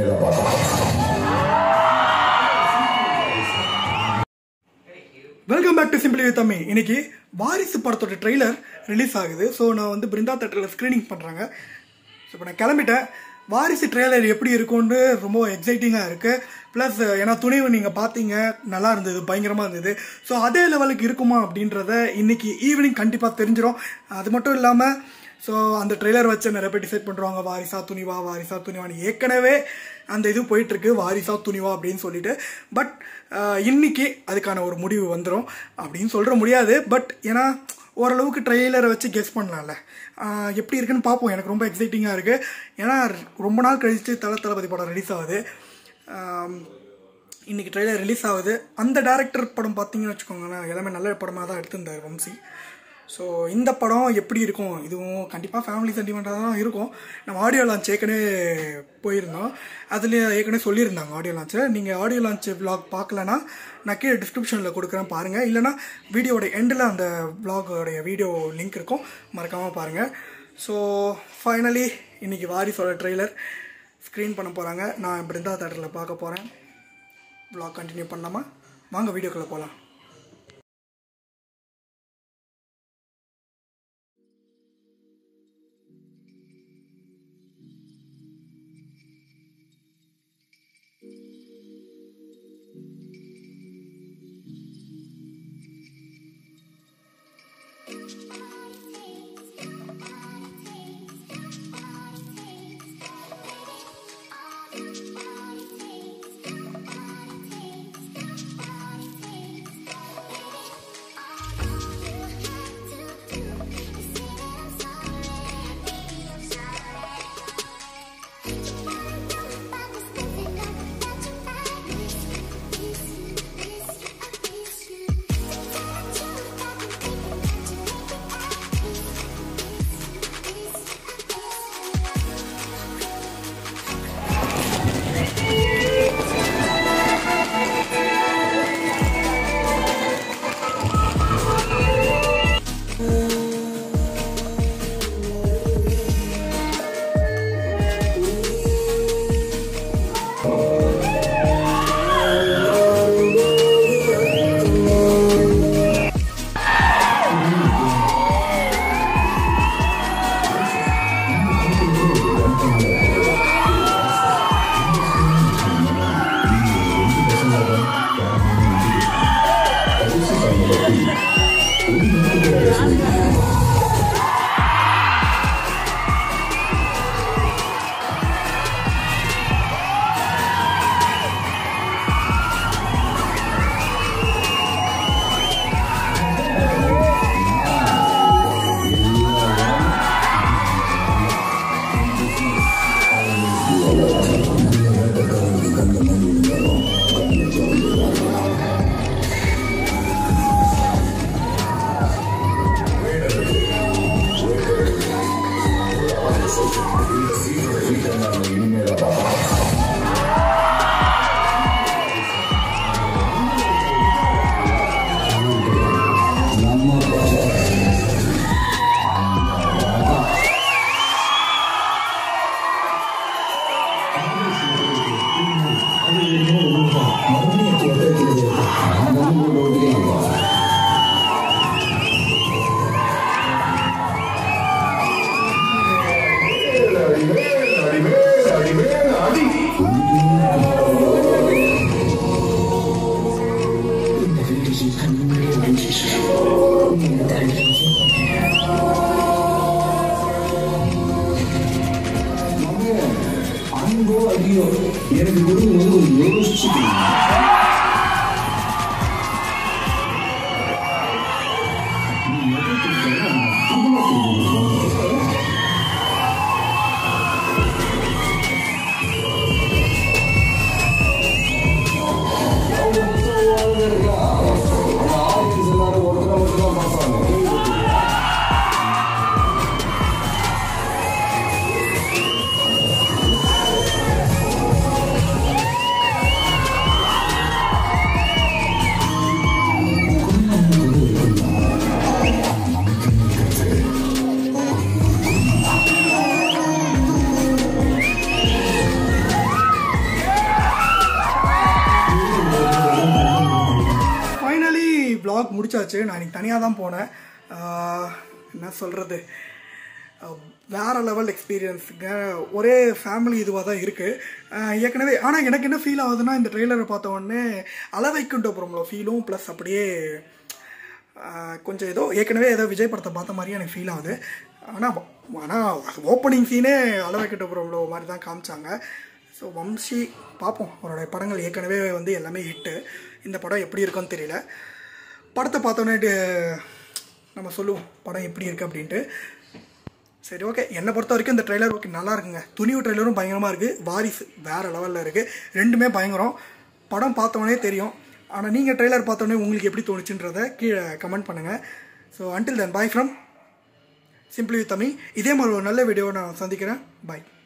இனிமேல் தான் பார்க்கலாம் welcome back to simply with Ammi இன்னைக்கு வாரிசு படத்தோட ட்ரெய்லர் ரிலீஸ் ஆகுது ஸோ நான் வந்து பிருந்தா தேட்டரில் ஸ்க்ரீனிங் பண்ணுறாங்க ஸோ இப்போ நான் கிளம்பிட்டேன் வாரிசு ட்ரெய்லர் எப்படி இருக்கும்னு ரொம்ப எக்ஸைட்டிங்காக இருக்குது ப்ளஸ் ஏன்னா துணிவு நீங்கள் பார்த்தீங்க நல்லா இருந்தது பயங்கரமாக இருந்தது ஸோ அதே லெவலுக்கு இருக்குமா அப்படின்றத இன்னைக்கு ஈவினிங் கண்டிப்பாக தெரிஞ்சிடும் அது மட்டும் இல்லாமல் ஸோ அந்த ட்ரெய்லர் வச்சு நிறைய பேர் டிசைட் பண்ணுறாங்க வாரிசா துணிவா வாரிசா துணிவான்னு ஏற்கனவே அந்த இது போயிட்டுருக்கு வாரிசா துணிவா அப்படின்னு சொல்லிட்டு பட் இன்னைக்கு அதுக்கான ஒரு முடிவு வந்துடும் அப்படின்னு சொல்கிற முடியாது பட் ஏன்னா ஓரளவுக்கு ட்ரெய்லரை வச்சு கெஸ் பண்ணலாம்ல ஆஹ் எப்படி இருக்குன்னு பார்ப்போம் எனக்கு ரொம்ப எக்ஸைட்டிங்காக இருக்குது ஏன்னா ரொம்ப நாள் கழித்து தல தளபதி படம் ரிலீஸ் ஆகுது ஆம், இன்னைக்கு ட்ரெய்லர் ரிலீஸ் ஆகுது அந்த டேரக்டர் படம் பார்த்தீங்கன்னு வச்சுக்கோங்களேன் எல்லாமே நல்ல படமாக தான் எடுத்திருந்தார் வம்சி ஸோ இந்த படம் எப்படி இருக்கும் இதுவும் கண்டிப்பாக ஃபேமிலி சென்டிமெண்ட்டாக தான் இருக்கும் நம்ம ஆடியோ லான்ச் ஏற்கனவே போயிருந்தோம் அதில் ஏற்கனவே சொல்லியிருந்தாங்க ஆடியோ லான்ச்சில் நீங்கள் ஆடியோ லான்ச் vlog பார்க்கலனா நான் கீழே டிஸ்கிரிப்ஷனில் கொடுக்குறேன் பாருங்கள் இல்லைனா வீடியோட எண்டில் அந்த vlog-ஓடைய வீடியோ லிங்க் இருக்கும் மறக்காமல் பாருங்கள் ஸோ ஃபைனலி இன்னைக்கு வாரிசோட ட்ரெய்லர் ஸ்க்ரீன் பண்ண போகிறாங்க நான் பிருந்தா தேட்டரில் பார்க்க போகிறேன் vlog கண்டினியூ பண்ணலாமா வாங்க வீடியோக்குள்ளே போகலாம் இனிமேல் தான் பார்க்கலாம் நம்ம அன்போ ஐயோ எனக்கு கொடுக்கும்போது கொஞ்சம் யோசிச்சுக்கணும் ஆ vlog முடிச்சாச்சு நான் இன்னைக்கு தனியாக தான் போனேன் ஆஹ், என்ன சொல்கிறது வேற லெவல் எக்ஸ்பீரியன்ஸுங்க ஒரே ஃபேமிலி இதுவாக தான் இருக்குது ஏற்கனவே ஆனால் எனக்கு என்ன ஃபீல் ஆகுதுன்னா இந்த ட்ரெய்லரை பார்த்த உடனே அளவைக்குண்டோப்புறம்ல ஃபீலும் ப்ளஸ் அப்படியே ஆஹ், கொஞ்சம் ஏதோ ஏற்கனவே ஏதோ விஜய் படத்தை பார்த்த மாதிரியே எனக்கு ஃபீல் ஆகுது ஆனால் ஆனால் ஓப்பனிங் சீனே அளவைக்குண்டோப்புறம்ல மாதிரி தான் காமிச்சாங்க ஸோ வம்சி பார்ப்போம் அவரோட படங்கள் ஏற்கனவே வந்து எல்லாமே ஹிட்டு இந்த படம் எப்படி இருக்குன்னு தெரியல படத்தை பார்த்தோன்னே டு- நம்ம சொல்லுவோம் படம் எப்படி இருக்குது அப்படின்ட்டு சரி ஓகே என்னை பொறுத்த வரைக்கும் இந்த ட்ரெய்லர் ஓகே நல்லா இருக்குங்க துணிவு ட்ரெய்லரும் பயங்கரமாக இருக்குது வாரிசு வேறு லெவலில் இருக்குது ரெண்டுமே பயங்கரம் படம் பார்த்தோன்னே தெரியும் ஆனால் நீங்கள் ட்ரெய்லர் பார்த்தோன்னே உங்களுக்கு எப்படி தோணுச்சுன்றதை கீழே கமெண்ட் பண்ணுங்கள் so until then bye from simply with Tami இதே மாதிரி ஒரு நல்ல வீடியோவை நான் சந்திக்கிறேன் பாய்